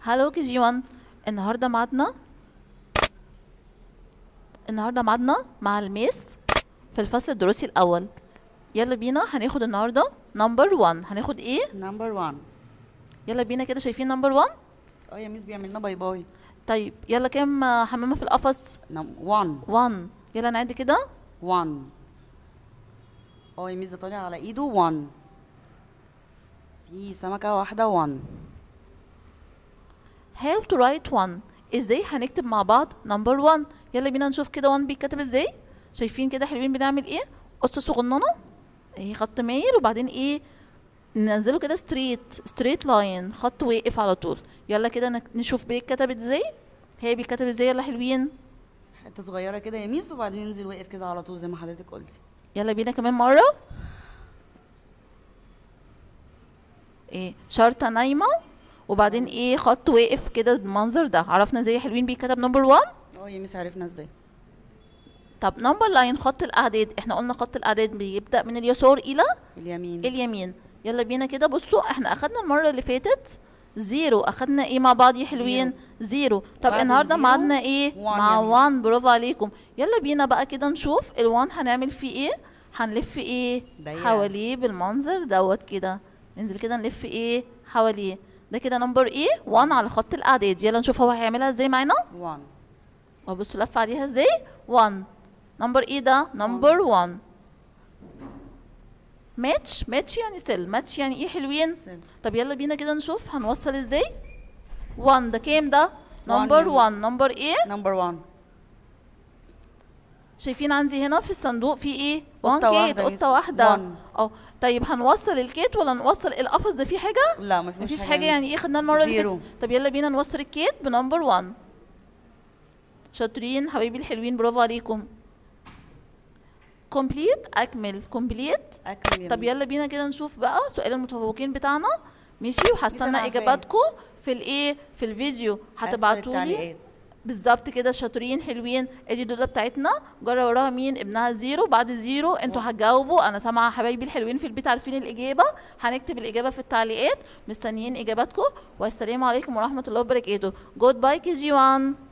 هالو كي جي 1 النهارده ميعادنا النهارده ميعادنا مع الميس في الفصل الدراسي الاول يلا بينا هناخد النهارده نمبر 1 هناخد ايه نمبر 1 يلا بينا كده شايفين نمبر 1 اه يا ميس بيعمل لنا باي باي طيب يلا كام آه، حمامه في القفص 1 1 يلا نعد كده 1 اه يا ميس ده طالع على ايده 1 في سمكة واحدة 1 how to write 1 ازاي هنكتب مع بعض نمبر 1 يلا بينا نشوف كده 1 بيتكتب ازاي شايفين كده حلوين بنعمل ايه قص صغننه ايه خط مايل وبعدين ايه ننزله كده ستريت ستريت لاين خط واقف على طول يلا كده نك- نشوف بيتكتب ازاي هي بيتكتب ازاي يلا حلوين حتة صغيرة كده يا ميس وبعدين ينزل واقف كده على طول زي ما حضرتك قلتي يلا بينا كمان مرة ايه شرطة نايمة وبعدين ايه خط واقف كده بالمنظر ده عرفنا ازاي حلوين بيتكتب نمبر 1 اه يا ميس عرفنا ازاي طب نمبر لاين خط الاعداد احنا قلنا خط الاعداد بيبدأ من اليسار الى اليمين اليمين يلا بينا كده بصوا احنا اخدنا المرة اللي فاتت زيرو اخدنا ايه مع بعض يا حلوين زيرو طب بعد النهارده الزيرو معادنا ايه وان مع يا ميس. 1 برافو عليكم يلا بينا بقى كده نشوف ال1 هنعمل فيه ايه هنلف ايه دايرة. حواليه بالمنظر دوت كده ننزل كده نلف ايه حواليه ده كده نمبر ايه 1 على خط الاعداد يلا نشوف هو هيعملها ازاي معانا 1 وبصوا لف عليها ازاي 1 نمبر ايه ده نمبر 1 ماتش ماتش يعني سل ماتش يعني ايه حلوين سل. طب يلا بينا كده نشوف هنوصل ازاي 1 ده كام ده One نمبر يا 1 نمبر ايه نمبر 1 شايفين عندي هنا في الصندوق في ايه قطة 1 كيت واحدة يا قطه يوسف. واحده One. اه طيب هنوصل الكيت ولا نوصل القفص ده فيه حاجه لا ما فيهوش مفيش حاجة حاجه يا يعني ميس. ايه خدناها المره اللي زيرو. فاتت طب يلا بينا نوصل الكيت بنمبر 1 شاطرين حبايبي الحلوين برافو عليكم كومبليت اكمل كومبليت اكل يا طب ميس. يلا بينا كده نشوف بقى سؤال المتفوقين بتاعنا ماشي أنا وهستنى عارفاه. اجاباتكم في الايه في الفيديو أسفل هتبعتوا لي التعليقات. بالظبط كده شاطرين حلوين ادي الدوده بتاعتنا جرى وراها مين ابنها زيرو بعد زيرو انتوا هتجاوبوا انا سامعه حبايبي الحلوين في البيت عارفين الاجابه هنكتب الاجابه في التعليقات مستنيين اجاباتكم والسلام عليكم ورحمه الله وبركاته جود باي كي جي 1